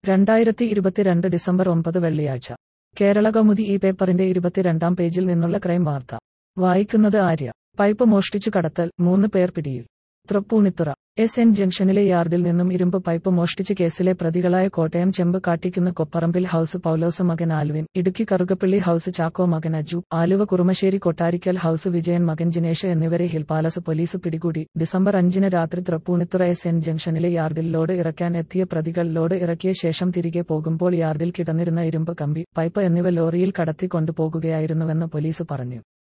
രണ്ടായിരത്തി ഇരുപത്തിരണ്ട് ഡിസംബർ ഒമ്പത് വെള്ളിയാഴ്ച കേരള കൗമുദി ഈ പേപ്പറിന്റെ ഇരുപത്തിരണ്ടാം പേജിൽ നിന്നുള്ള ക്രൈം വാർത്ത വായിക്കുന്നത് ആര്യ പൈപ്പ് മോഷ്ടിച്ചു കടത്തൽ മൂന്ന് പേർ പിടിയിൽ തൃപ്പൂണിത്തുറ എസ് എൻ ജംഗ്ഷനിലെ യാർഡിൽ നിന്നും ഇരുമ്പ് പൈപ്പ് മോഷ്ടിച്ച കേസിലെ പ്രതികളായ കോട്ടയം ചെമ്പ് കാട്ടിക്കുന്ന് കൊപ്പറമ്പിൽ ഹൌസ് പൗലോസ് മകൻ ആൽവിൻ ഇടുക്കി കറുകപ്പള്ളി ഹൌസ് ചാക്കോ മകൻ അജു ആലുവ കുറുമശ്ശേരി കൊട്ടാരിക്കൽ ഹൌസ് വിജയൻ മകൻ ജിനേഷ് എന്നിവരെ ഹിൽ പാലസ് പോലീസ് പിടികൂടി ഡിസംബർ അഞ്ചിന് രാത്രി തൃപ്പൂണിത്തുറ എസ് എൻ ജംഗ്ഷനിലെ യാർഡിൽ ലോഡ് ഇറക്കാൻ എത്തിയ പ്രതികൾ ലോഡ് ഇറക്കിയ ശേഷം തിരികെ പോകുമ്പോൾ യാർഡിൽ കിടന്നിരുന്ന ഇരുമ്പ് കമ്പി പൈപ്പ് എന്നിവ ലോറിയിൽ കടത്തി കൊണ്ടുപോകുകയായിരുന്നുവെന്ന് പോലീസ് പറഞ്ഞു